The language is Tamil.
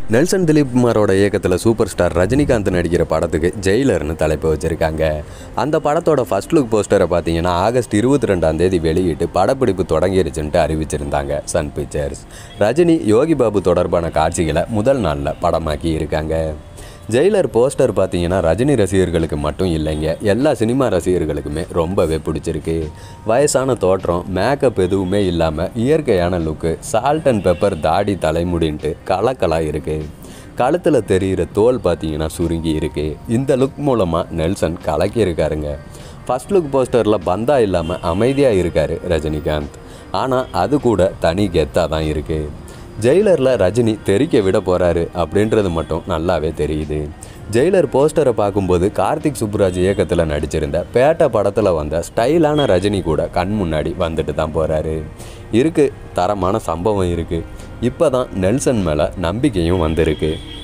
நெல்சன் திலீப் குமாரோட இயக்கத்தில் சூப்பர் ஸ்டார் ரஜினிகாந்த் நடிக்கிற படத்துக்கு ஜெயிலர்னு தலைப்பு வச்சுருக்காங்க அந்த படத்தோட ஃபர்ஸ்ட் லுக் போஸ்டரை பார்த்தீங்கன்னா ஆகஸ்ட் இருபத்தி ரெண்டாம் தேதி வெளியிட்டு படப்பிடிப்பு தொடங்கிருச்சுன்ட்டு அறிவிச்சிருந்தாங்க சன் பிக்சர்ஸ் ரஜினி யோகி பாபு தொடர்பான காட்சிகளை முதல் நாளில் படமாக்கி இருக்காங்க ஜெயிலர் போஸ்டர் பார்த்தீங்கன்னா ரஜினி ரசிகர்களுக்கு மட்டும் இல்லைங்க எல்லா சினிமா ரசிகர்களுக்குமே ரொம்பவே பிடிச்சிருக்கு வயசான தோற்றம் மேக்கப் எதுவுமே இல்லாமல் இயற்கையான லுக்கு சால்ட் அண்ட் பெப்பர் தாடி தலைமுடின்ட்டு கலக்கலாக இருக்குது கழுத்தில் தெரிகிற தோல் பார்த்தீங்கன்னா சுருங்கி இருக்கு இந்த லுக் மூலமாக நெல்சன் கலக்கி இருக்காருங்க ஃபர்ஸ்ட் லுக் போஸ்டரில் பந்தா இல்லாமல் அமைதியாக இருக்காரு ரஜினிகாந்த் ஆனால் அது கூட தனி கெத்தாக தான் இருக்குது ஜெயிலரில் ரஜினி தெறிக்க விட போகிறாரு அப்படின்றது மட்டும் நல்லாவே தெரியுது ஜெயிலர் போஸ்டரை பார்க்கும்போது கார்த்திக் சுப்புராஜ் இயக்கத்தில் நடிச்சிருந்த பேட்டை படத்தில் வந்த ஸ்டைலான ரஜினி கூட கண் முன்னாடி வந்துட்டு தான் போகிறாரு இருக்குது தரமான சம்பவம் இருக்குது இப்போ தான் நெல்சன் மேலே நம்பிக்கையும் வந்திருக்கு